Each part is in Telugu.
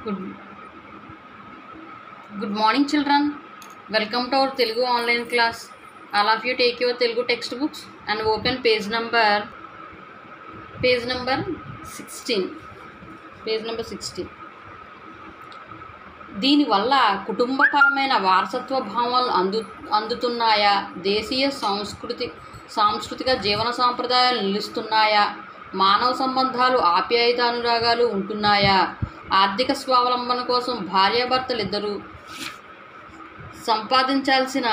good good morning children welcome to our Telugu online class all of you take your Telugu text books and open page number page number sixteen page number sixteen దీనివల్ల కుటుంబపరమైన వారసత్వ భావాలు అందు అందుతున్నాయా దేశీయ సంస్కృతి సాంస్కృతిక జీవన సాంప్రదాయాలు నిలుస్తున్నాయా మానవ సంబంధాలు ఆప్యాయత అనురాగాలు ఉంటున్నాయా ఆర్థిక స్వావలంబన కోసం భార్యాభర్తలు ఇద్దరు సంపాదించాల్సిన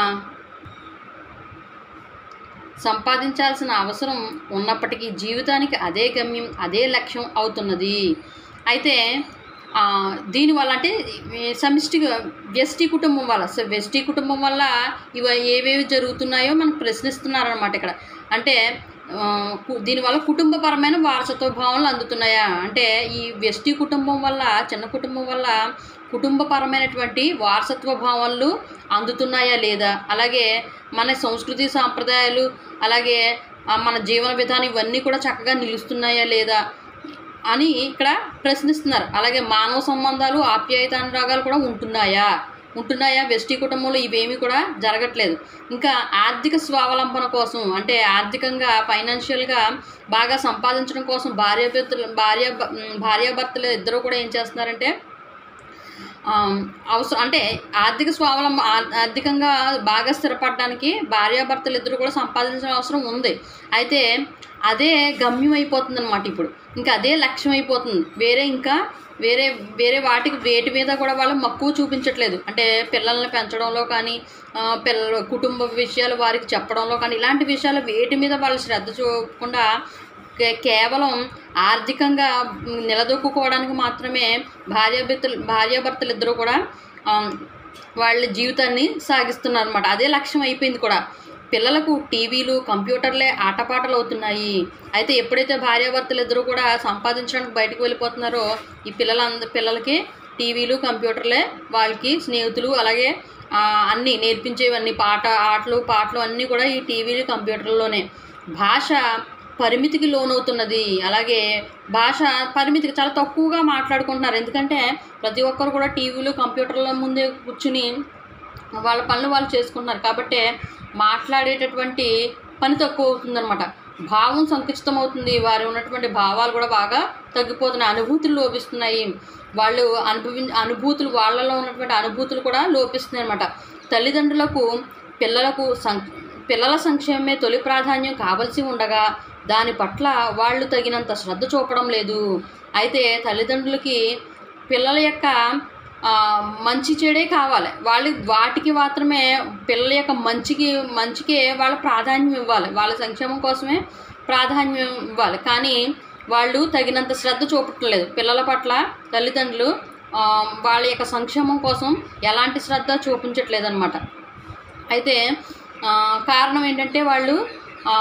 సంపాదించాల్సిన అవసరం ఉన్నప్పటికీ జీవితానికి అదే గమ్యం అదే లక్ష్యం అవుతున్నది అయితే ఆ, దీనివల్ల అంటే ఈ సమిష్టి వ్యష్టి కుటుంబం వల్ల సో వ్యష్టి కుటుంబం వల్ల ఇవ ఏవేవి జరుగుతున్నాయో మనకు ప్రశ్నిస్తున్నారనమాట ఇక్కడ అంటే ఆ, కు- దీనివల్ల కుటుంబపరమైన వారసత్వ భావనలు అందుతున్నాయా అంటే ఈ వ్యష్టి కుటుంబం వల్ల చిన్న కుటుంబం వల్ల కుటుంబపరమైనటువంటి వారసత్వ భావనలు అందుతున్నాయా లేదా అలాగే మన సంస్కృతి సాంప్రదాయాలు అలాగే ఆ, మన జీవన విధానం ఇవన్నీ కూడా చక్కగా నిలుస్తున్నాయా లేదా అని ఇక్కడ ప్రశ్నిస్తున్నారు అలాగే మానవ సంబంధాలు ఆప్యాయత అనురాగాలు కూడా ఉంటున్నాయా ఉంటున్నాయా వెస్టీ కుటుంబంలో ఇవేమీ కూడా జరగట్లేదు ఇంకా ఆర్థిక స్వావలంబన కోసం అంటే ఆర్థికంగా ఫైనాన్షియల్గా బాగా సంపాదించడం కోసం భార్యాభర్తలు భార్య భార్యాభర్తలు ఇద్దరు కూడా ఏం చేస్తున్నారంటే ఆమ్, అవసరం అంటే ఆర్థిక స్వావలంబ ఆ- ఆర్థికంగా బాగా స్థిరపడడానికి భార్యాభర్తలు ఇద్దరు కూడా సంపాదించిన అవసరం ఉంది అయితే అదే గమ్యం అయిపోతుంది అనమాట ఇప్పుడు ఇంకా అదే లక్ష్యం అయిపోతుంది వేరే ఇంకా వేరే వేరే వాటికి వేటి మీద కూడా వాళ్ళు మక్కువ చూపించట్లేదు అంటే పిల్లల్ని పెంచడంలో కానీ ఆ, పిల్లల కుటుంబ విషయాలు వారికి చెప్పడంలో కానీ ఇలాంటి విషయాలు వేటి మీద వాళ్ళు శ్రద్ధ చూపకుండా కే- కేవలం ఆర్థికంగా మ్, నిలదొక్కుకోవడానికి మాత్రమే భార్యాభర్తలు భార్యాభర్తలు ఇద్దరు కూడా ఆ, వాళ్ళ జీవితాన్ని సాగిస్తున్నారు అనమాట అదే లక్ష్యం అయిపోయింది కూడా పిల్లలకు టీవీలు కంప్యూటర్లే ఆటపాటలు అవుతున్నాయి అయితే ఎప్పుడైతే భార్యాభర్తలు ఇద్దరు కూడా సంపాదించడానికి బయటకు వెళ్ళిపోతున్నారో ఈ పిల్లలంద పిల్లలకి టీవీలు కంప్యూటర్లే వాళ్ళకి స్నేహితులు అలాగే ఆ, అన్నీ నేర్పించేవన్నీ పాట ఆటలు పాటలు అన్నీ కూడా ఈ టీవీలు కంప్యూటర్లోనే భాష పరిమితికి లోనవుతున్నది అలాగే భాష పరిమితికి చాలా తక్కువగా మాట్లాడుకుంటున్నారు ఎందుకంటే ప్రతి ఒక్కరు కూడా టీవీలు కంప్యూటర్ల ముందే కూర్చుని వాళ్ళ పనులు వాళ్ళు చేసుకుంటున్నారు కాబట్టి మాట్లాడేటటువంటి పని తక్కువ అవుతుందన్నమాట భావం సంకుచితం అవుతుంది వారి ఉన్నటువంటి భావాలు కూడా బాగా తగ్గిపోతున్నాయి అనుభూతులు లోపిస్తున్నాయి వాళ్ళు అనుభవి అనుభూతులు వాళ్ళలో ఉన్నటువంటి అనుభూతులు కూడా లోపిస్తున్నాయి అనమాట తల్లిదండ్రులకు పిల్లలకు సం పిల్లల సంక్షేమమే తొలి ప్రాధాన్యం కావలసి ఉండగా దాని పట్ల వాళ్ళు తగినంత శ్రద్ధ చూపడం లేదు అయితే తల్లిదండ్రులకి పిల్లల యొక్క ఆ, మంచి చెడే కావాలి వాళ్ళు వాటికి మాత్రమే పిల్లల యొక్క మంచికి మంచికే వాళ్ళ ప్రాధాన్యం ఇవ్వాలి వాళ్ళ సంక్షేమం కోసమే ప్రాధాన్యం ఇవ్వాలి కానీ వాళ్ళు తగినంత శ్రద్ధ చూపట్లేదు పిల్లల పట్ల తల్లిదండ్రులు ఆ, వాళ్ళ యొక్క సంక్షేమం కోసం ఎలాంటి శ్రద్ధ చూపించట్లేదు అనమాట అయితే ఆ, కారణం ఏంటంటే వాళ్ళు ఆ,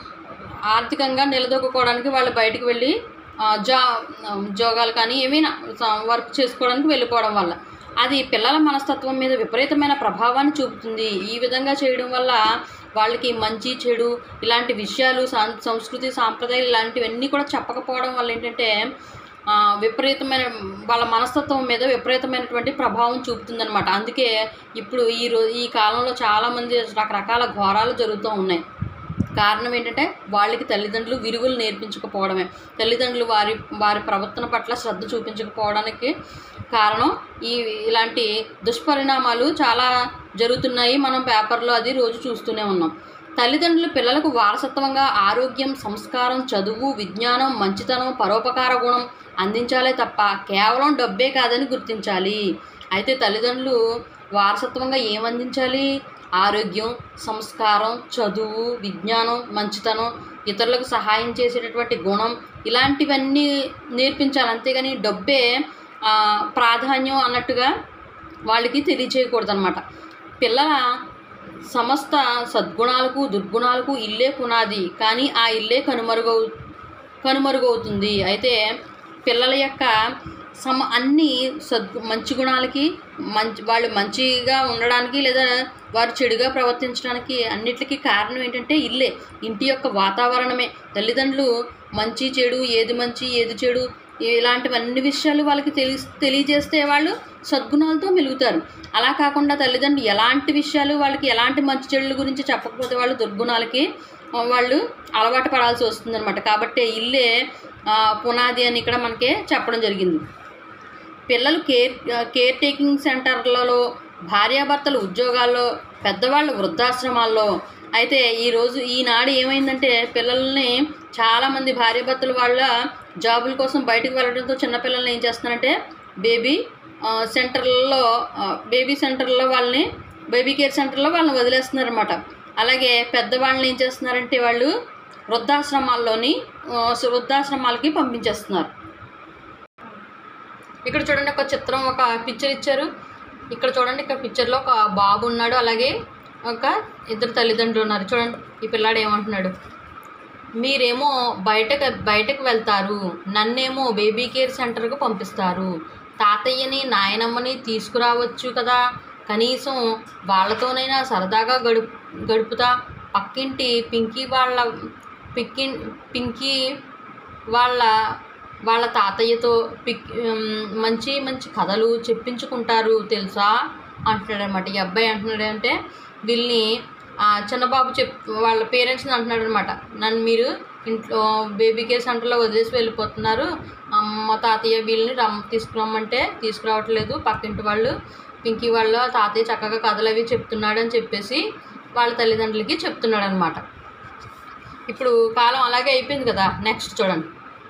ఆర్థికంగా నిలదొక్కుకోవడానికి వాళ్ళు బయటకు వెళ్ళి ఆ, జా ఉద్యోగాలు కానీ ఏమైనా స- వర్క్ చేసుకోవడానికి వెళ్ళిపోవడం వల్ల అది పిల్లల మనస్తత్వం మీద విపరీతమైన ప్రభావాన్ని చూపుతుంది ఈ విధంగా చేయడం వల్ల వాళ్ళకి మంచి చెడు ఇలాంటి విషయాలు సాం- సంస్కృతి సాంప్రదాయాలు ఇలాంటివన్నీ కూడా చెప్పకపోవడం వల్ల ఏంటంటే ఆ, విపరీతమైన వాళ్ళ మనస్తత్వం మీద విపరీతమైనటువంటి ప్రభావం చూపుతుందన్నమాట అందుకే ఇప్పుడు ఈ రో ఈ కాలంలో చాలామంది రకరకాల ఘోరాలు జరుగుతూ ఉన్నాయి కారణం ఏంటంటే వాళ్ళకి తల్లిదండ్రులు విలువలు నేర్పించకపోవడమే తల్లిదండ్రులు వారి వారి ప్రవర్తన పట్ల శ్రద్ధ చూపించకపోవడానికి కారణం ఈ ఇలాంటి దుష్పరిణామాలు చాలా జరుగుతున్నాయి మనం పేపర్లో అది రోజు చూస్తూనే ఉన్నాం తల్లిదండ్రులు పిల్లలకు వారసత్వంగా ఆరోగ్యం సంస్కారం చదువు విజ్ఞానం మంచితనం పరోపకార గుణం అందించాలే తప్ప కేవలం డబ్బే కాదని గుర్తించాలి అయితే తల్లిదండ్రులు వారసత్వంగా ఏం అందించాలి ఆరోగ్యం సంస్కారం చదువు విజ్ఞానం మంచితనం ఇతరులకు సహాయం చేసేటటువంటి గుణం ఇలాంటివన్నీ నేర్పించాలి అంతేగాని డబ్బే ఆ, ప్రాధాన్యం అన్నట్టుగా వాళ్ళకి తెలియచేయకూడదు అనమాట పిల్లల సమస్త సద్గుణాలకు దుర్గుణాలకు ఇల్లే పునాది కానీ ఆ ఇల్లే కనుమరుగవు కనుమరుగవుతుంది అయితే పిల్లల యొక్క సమ అన్ని సద్ మంచి గుణాలకి మంచి వాళ్ళు మంచిగా ఉండడానికి లేదా వారు చెడుగా ప్రవర్తించడానికి అన్నిటికీ కారణం ఏంటంటే ఇల్లే ఇంటి యొక్క వాతావరణమే తల్లిదండ్రులు మంచి చెడు ఏది మంచి ఏది చెడు ఇలాంటివన్నీ విషయాలు వాళ్ళకి తెలి తెలియజేస్తే వాళ్ళు సద్గుణాలతో మెలుగుతారు అలా కాకుండా తల్లిదండ్రులు ఎలాంటి విషయాలు వాళ్ళకి ఎలాంటి మంచి చెడుల గురించి చెప్పకపోతే వాళ్ళు దుర్గుణాలకి ఆ, వాళ్ళు అలవాటు పడాల్సి వస్తుందన్నమాట కాబట్టి ఇల్లే ఆ, పునాది అని ఇక్కడ మనకి చెప్పడం జరిగింది పిల్లలు కేర్ కేర్ టేకింగ్ సెంటర్లలో భార్యాభర్తలు ఉద్యోగాల్లో పెద్దవాళ్ళు వృద్ధాశ్రమాల్లో అయితే ఈరోజు ఈనాడు ఏమైందంటే పిల్లల్ని చాలామంది భార్యాభర్తలు వాళ్ళ జాబుల కోసం బయటకు వెళ్ళడంతో చిన్నపిల్లల్ని ఏం చేస్తున్నారంటే బేబీ ఆ, సెంటర్లలో ఆ, బేబీ సెంటర్లో వాళ్ళని బేబీ కేర్ సెంటర్లో వాళ్ళని వదిలేస్తున్నారు అనమాట అలాగే పెద్దవాళ్ళని ఏం చేస్తున్నారంటే వాళ్ళు వృద్ధాశ్రమాల్లోని ఆ, వృద్ధాశ్రమాలకి పంపించేస్తున్నారు ఇక్కడ చూడండి ఒక చిత్రం ఒక పిక్చర్ ఇచ్చారు ఇక్కడ చూడండి ఇక్కడ పిక్చర్లో ఒక బాబు ఉన్నాడు అలాగే ఒక ఇద్దరు తల్లిదండ్రులు ఉన్నారు చూడండి ఈ పిల్లాడు ఏమంటున్నాడు మీరేమో బయటకు బయటకు వెళ్తారు నన్నేమో బేబీ కేర్ సెంటర్కు పంపిస్తారు తాతయ్యని నాయనమ్మని తీసుకురావచ్చు కదా కనీసం వాళ్ళతోనైనా సరదాగా గడుపు గడుపుతా పక్కింటి పింకీ వాళ్ళ పిక్కి పింకీ వాళ్ళ వాళ్ళ తాతయ్యతో పిక్ ఉమ్, మంచి మంచి కథలు చెప్పించుకుంటారు తెలుసా అంటున్నాడనమాట ఈ అబ్బాయి అంటున్నాడు అంటే వీళ్ళని ఆ, చిన్నబాబు చెప్ వాళ్ళ పేరెంట్స్ని అంటున్నాడు అనమాట నన్ను మీరు ఇంట్లో బేబీ కేర్ సెంటర్లో వదిలేసి వెళ్ళిపోతున్నారు అమ్మ తాతయ్య వీళ్ళని రమ్ తీసుకురమ్మంటే తీసుకురావట్లేదు పక్కింటి వాళ్ళు పింకీ వాళ్ళ తాతయ్య చక్కగా కథలు అవి చెప్తున్నాడు అని చెప్పేసి వాళ్ళ తల్లిదండ్రులకి చెప్తున్నాడు అనమాట ఇప్పుడు కాలం అలాగే అయిపోయింది కదా నెక్స్ట్ చూడండి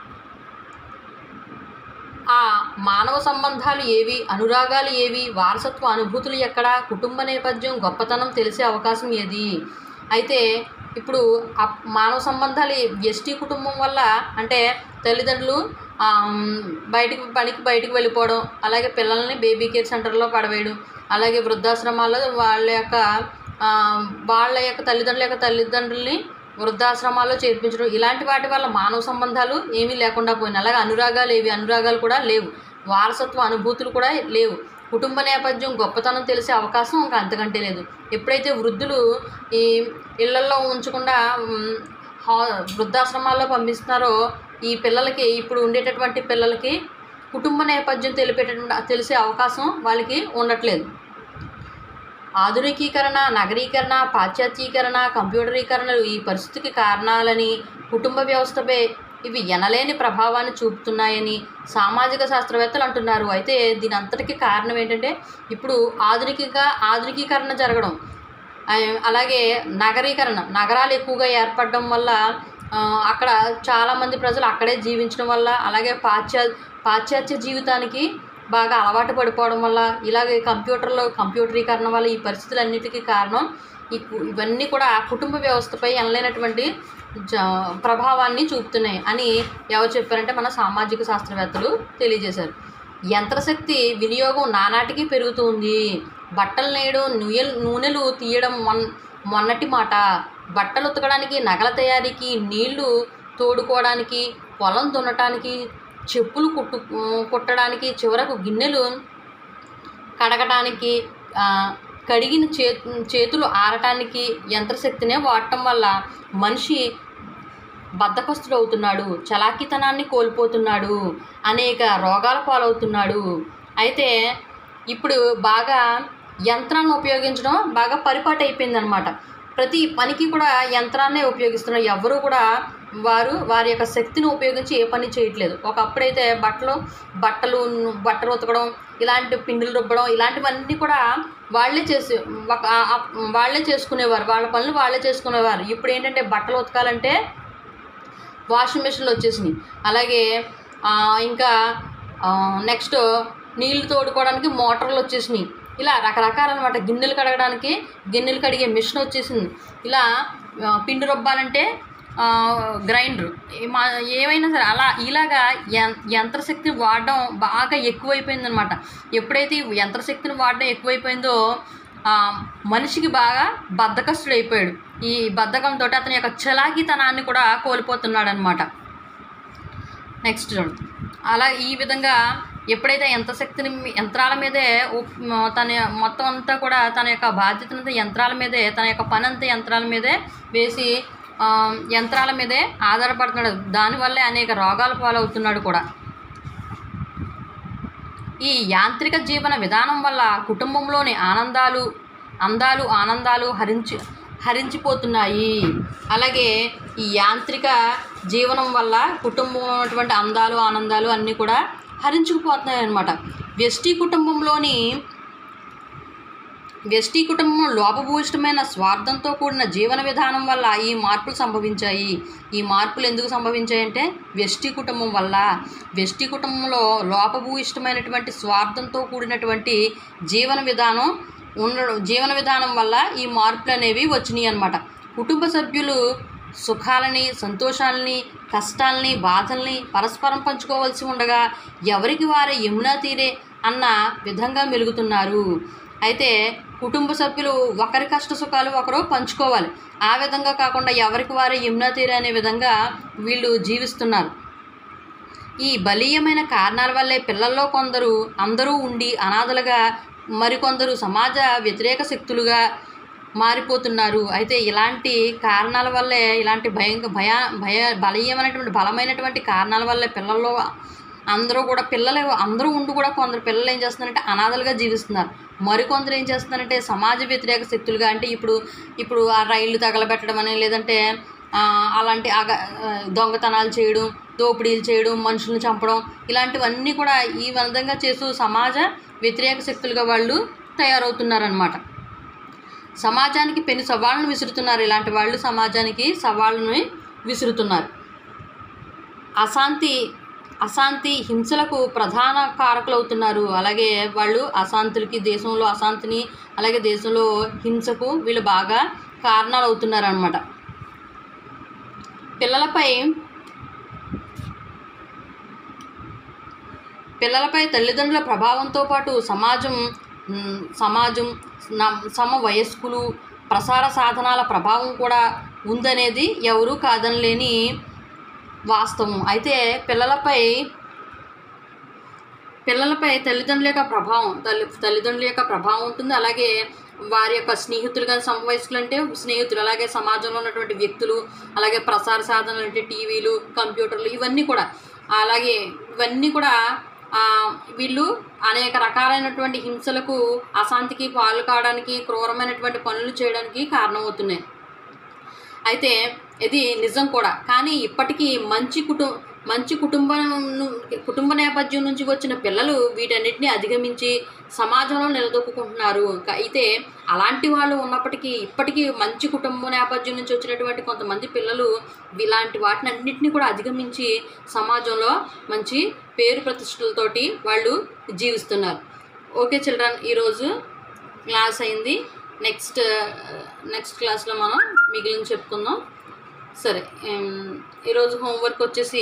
ఆ మానవ సంబంధాలు ఏవి అనురాగాలు ఏవి వారసత్వ అనుభూతులు ఎక్కడ కుటుంబ నేపథ్యం గొప్పతనం తెలిసే అవకాశం ఏది అయితే ఇప్పుడు ఆ మానవ సంబంధాలు ఎస్టీ కుటుంబం వల్ల అంటే తల్లిదండ్రులు ఆమ్, బయటికి పనికి బయటికి వెళ్ళిపోవడం అలాగే పిల్లల్ని బేబీ కేర్ సెంటర్లో పడవేయడం అలాగే వృద్ధాశ్రమాల్లో వాళ్ళ యొక్క ఆ, వాళ్ళ యొక్క తల్లిదండ్రుల యొక్క తల్లిదండ్రుల్ని వృద్ధాశ్రమాల్లో చేర్పించడం ఇలాంటి వాటి వల్ల మానవ సంబంధాలు ఏమీ లేకుండా పోయినాయి అలాగే అనురాగాలు ఏవి అనురాగాలు కూడా లేవు వారసత్వ అనుభూతులు కూడా లేవు కుటుంబ నేపథ్యం గొప్పతనం తెలిసే అవకాశం ఇంకా అంతకంటే లేదు ఎప్పుడైతే వృద్ధులు ఈ ఇళ్లల్లో ఉంచకుండా మ్, హా- వృద్ధాశ్రమాల్లో పంపిస్తున్నారో ఈ పిల్లలకి ఇప్పుడు ఉండేటటువంటి పిల్లలకి కుటుంబ నేపథ్యం తెలిపేటటువంటి తెలిసే అవకాశం వాళ్ళకి ఉండట్లేదు ఆధునికీకరణ నగరీకరణ పాశ్చాత్యీకరణ కంప్యూటరీకరణలు ఈ పరిస్థితికి కారణాలని కుటుంబ వ్యవస్థపై ఇవి ఎనలేని ప్రభావాన్ని చూపుతున్నాయని సామాజిక శాస్త్రవేత్తలు అంటున్నారు అయితే దీని అంతటికీ కారణం ఏంటంటే ఇప్పుడు ఆధునికంగా ఆధునికీకరణ జరగడం ఆ- అలాగే నగరీకరణ నగరాలు ఎక్కువగా ఏర్పడడం వల్ల ఆ, అక్కడ చాలామంది ప్రజలు అక్కడే జీవించడం వల్ల అలాగే పాశ్చా పాశ్చాత్య జీవితానికి బాగా అలవాటు పడిపోవడం వల్ల ఇలాగే కంప్యూటర్లో కంప్యూటరీకరణ వల్ల ఈ పరిస్థితులన్నిటికీ కారణం ఈ కు- ఇవన్నీ కూడా కుటుంబ వ్యవస్థపై ఎనలేనటువంటి జ ప్రభావాన్ని చూపుతున్నాయి అని ఎవరు చెప్పారంటే మన సామాజిక శాస్త్రవేత్తలు తెలియజేశారు యంత్రశక్తి వినియోగం నానాటికి పెరుగుతుంది బట్టలు నేయడం నూయలు నూనెలు తీయడం మొన్ మొన్నటి మాట బట్టలు ఉతకడానికి నగల తయారీకి నీళ్లు తోడుకోవడానికి పొలం దున్నటానికి చెప్పులు కుట్టు కుట్టడానికి చివరకు గిన్నెలు కడగటానికి ఆ, కడిగిన చే చేతులు ఆరటానికి యంత్రశక్తినే వాడటం వల్ల మనిషి బద్ధకస్తుడు అవుతున్నాడు చలాకితనాన్ని కోల్పోతున్నాడు అనేక రోగాల పాలవుతున్నాడు అయితే ఇప్పుడు బాగా యంత్రాన్ని ఉపయోగించడం బాగా పరిపాటు అయిపోయిందనమాట ప్రతి పనికి కూడా యంత్రాన్నే ఉపయోగిస్తున్నారు ఎవరు కూడా వారు వారి యొక్క శక్తిని ఉపయోగించి ఏ పని చేయట్లేదు ఒకప్పుడైతే బట్టలు బట్టలు బట్టలు ఉతకడం ఇలాంటి పిండిలు రుబ్బడం ఇలాంటివన్నీ కూడా వాళ్ళే చేసి ఒక ఆ- ఆ- వాళ్ళే చేసుకునేవారు వాళ్ళ పనులు వాళ్ళే చేసుకునేవారు ఇప్పుడు ఏంటంటే బట్టలు ఉతకాలంటే వాషింగ్ మెషిన్లు వచ్చేసినాయి అలాగే ఆ, ఇంకా నెక్స్ట్ నీళ్లు తోడుకోవడానికి మోటార్లు వచ్చేసినాయి ఇలా రకరకాలన్నమాట గిన్నెలు కడగడానికి గిన్నెలు కడిగే మిషన్ వచ్చేసింది ఇలా ఆ, పిండి రుబ్బాలంటే గ్రైండర్ ఏమైనా సరే అలా ఇలాగా యం- యంత్రశక్తిని వాడడం బాగా ఎక్కువైపోయిందనమాట ఎప్పుడైతే ఈ యంత్రశక్తిని వాడడం ఎక్కువైపోయిందో ఆ, మనిషికి బాగా బద్ధకస్తుడు అయిపోయాడు ఈ బద్ధకంతో అతని యొక్క చలాకితనాన్ని కూడా కోల్పోతున్నాడు అనమాట నెక్స్ట్ చూడండి అలా ఈ విధంగా ఎప్పుడైతే యంత్రశక్తిని మీ- యంత్రాల మీదే ఉప్- మ- తన మొత్తం అంతా కూడా తన యొక్క బాధ్యతనంతా యంత్రాల మీదే తన యొక్క పని అంతా యంత్రాల మీదే వేసి ఆ, యంత్రాల మీదే ఆధారపడుతున్నాడు దానివల్లే అనేక రోగాల పాలవుతున్నాడు కూడా ఈ యాంత్రిక జీవన విధానం వల్ల కుటుంబంలోని ఆనందాలు అందాలు ఆనందాలు హరించి హరించిపోతున్నాయి అలాగే ఈ యాంత్రిక జీవనం వల్ల కుటుంబంలో ఉన్నటువంటి అందాలు ఆనందాలు అన్నీ కూడా హరించుకుపోతున్నాయి అన్నమాట వ్యష్టి కుటుంబంలోని వ్యష్టి కుటుంబం లోపభూయిష్టమైన స్వార్థంతో కూడిన జీవన విధానం వల్ల ఈ మార్పులు సంభవించాయి ఈ మార్పులు ఎందుకు సంభవించాయంటే వ్యష్టి కుటుంబం వల్ల వ్యష్టి కుటుంబంలో లోపభూయిష్టమైనటువంటి స్వార్థంతో కూడినటువంటి జీవన విధానం ఉండడం జీవన విధానం వల్ల ఈ మార్పులు అనేవి వచ్చినాయి అన్నమాట కుటుంబ సభ్యులు సుఖాలని సంతోషాలని కష్టాలని బాధల్ని పరస్పరం పంచుకోవాల్సి ఉండగా ఎవరికి వారే యమునా తీరే అన్న విధంగా మెలుగుతున్నారు అయితే కుటుంబ సభ్యులు ఒకరి కష్ట సుఖాలు ఒకరు పంచుకోవాలి ఆ విధంగా కాకుండా ఎవరికి వారే యమునా తీరే అనే విధంగా వీళ్ళు జీవిస్తున్నారు ఈ బలీయమైన కారణాల వల్లే పిల్లల్లో కొందరు అందరూ ఉండి అనాథలుగా మరికొందరు సమాజ వ్యతిరేక శక్తులుగా మారిపోతున్నారు అయితే ఇలాంటి కారణాల వల్లే ఇలాంటి భయంకర భయ భయ బలీయమైనటువంటి బలమైనటువంటి కారణాల వల్లే పిల్లల్లో అందరూ కూడా పిల్లలు అందరూ ఉండి కూడా కొందరు పిల్లలు ఏం చేస్తున్నారంటే అనాథలుగా జీవిస్తున్నారు మరికొందరు ఏం చేస్తున్నారంటే సమాజ వ్యతిరేక శక్తులుగా అంటే ఇప్పుడు ఇప్పుడు ఆ రైళ్లు తగలబెట్టడం అని లేదంటే ఆ, అలాంటి అగ ఆ, దొంగతనాలు చేయడం దోపిడీలు చేయడం మనుషులను చంపడం ఇలాంటివన్నీ కూడా ఈ విధంగా చేస్తూ సమాజ వ్యతిరేక శక్తులుగా వాళ్ళు తయారవుతున్నారనమాట సమాజానికి పెను సవాళ్ళను విసురుతున్నారు ఇలాంటి వాళ్ళు సమాజానికి సవాళ్ళను విసురుతున్నారు అశాంతి అశాంతి హింసలకు ప్రధాన కారకులు అవుతున్నారు అలాగే వాళ్ళు అశాంతులకి దేశంలో అశాంతిని అలాగే దేశంలో హింసకు వీళ్ళు బాగా కారణాలు అవుతున్నారు అనమాట పిల్లలపై పిల్లలపై తల్లిదండ్రుల ప్రభావంతో పాటు సమాజం మ్, సమాజం న- సమ వయస్కులు ప్రసార సాధనాల ప్రభావం కూడా ఉందనేది ఎవరూ కాదనలేని వాస్తవం అయితే పిల్లలపై పిల్లలపై తల్లిదండ్రుల యొక్క ప్రభావం తల్లి తల్లిదండ్రుల యొక్క ప్రభావం ఉంటుంది అలాగే వారి యొక్క స్నేహితులు కానీ సమవయస్కులు అంటే స్నేహితులు అలాగే సమాజంలో ఉన్నటువంటి వ్యక్తులు అలాగే ప్రసార సాధనలు అంటే టీవీలు కంప్యూటర్లు ఇవన్నీ కూడా అలాగే ఇవన్నీ కూడా ఆ, వీళ్ళు అనేక రకాలైనటువంటి హింసలకు అశాంతికి పాలు కావడానికి క్రూరమైనటువంటి పనులు చేయడానికి కారణమవుతున్నాయి అయితే ఇది నిజం కూడా కానీ ఇప్పటికీ మంచి కుటుంబ మంచి కుటుంబం ను- కుటుంబ నేపథ్యం నుంచి వచ్చిన పిల్లలు వీటన్నిటిని అధిగమించి సమాజంలో నిలదొక్కుంటున్నారు క- అయితే అలాంటి వాళ్ళు ఉన్నప్పటికీ ఇప్పటికీ మంచి కుటుంబ నేపథ్యం నుంచి వచ్చినటువంటి కొంతమంది పిల్లలు ఇలాంటి వాటిని అన్నింటినీ కూడా అధిగమించి సమాజంలో మంచి పేరు ప్రతిష్టలతోటి వాళ్ళు జీవిస్తున్నారు ఓకే చిల్డ్రన్ ఈరోజు క్లాస్ అయింది నెక్స్ట్ నెక్స్ట్ క్లాస్లో మనం మిగిలిన చెప్పుకుందాం సరే ఏం, ఈరోజు హోంవర్క్ వచ్చేసి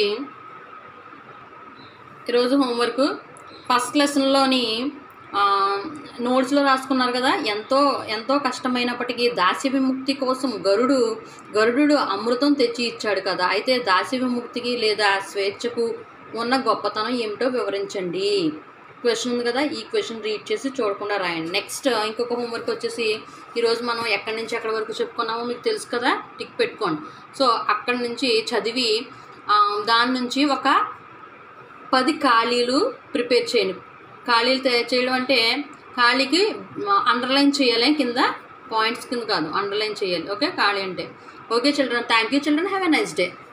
ఈరోజు హోంవర్క్ ఫస్ట్ లెసన్లోని నోట్స్లో రాసుకున్నారు కదా ఎంతో ఎంతో కష్టమైనప్పటికీ దాస్య విముక్తి కోసం గరుడు గరుడు అమృతం తెచ్చి ఇచ్చాడు కదా అయితే దాస్య విముక్తికి లేదా స్వేచ్ఛకు ఉన్న గొప్పతనం ఏమిటో వివరించండి క్వశ్చన్ ఉంది కదా ఈ క్వశ్చన్ రీడ్ చేసి చూడకుండా రాయండి నెక్స్ట్ ఇంకొక హోంవర్క్ వచ్చేసి ఈరోజు మనం ఎక్కడి నుంచి ఎక్కడి వరకు చెప్పుకున్నామో మీకు తెలుసు కదా టిక్ పెట్టుకోండి సో అక్కడి నుంచి చదివి ఆ, దాని నుంచి ఒక పది ఖాళీలు ప్రిపేర్ చేయండి ఖాళీలు తయారు చేయడం అంటే ఖాళీకి అండర్లైన్ చేయాలి కింద పాయింట్స్ కింద కాదు అండర్లైన్ చేయాలి ఓకే ఖాళీ అంటే okay children thank you children have a nice day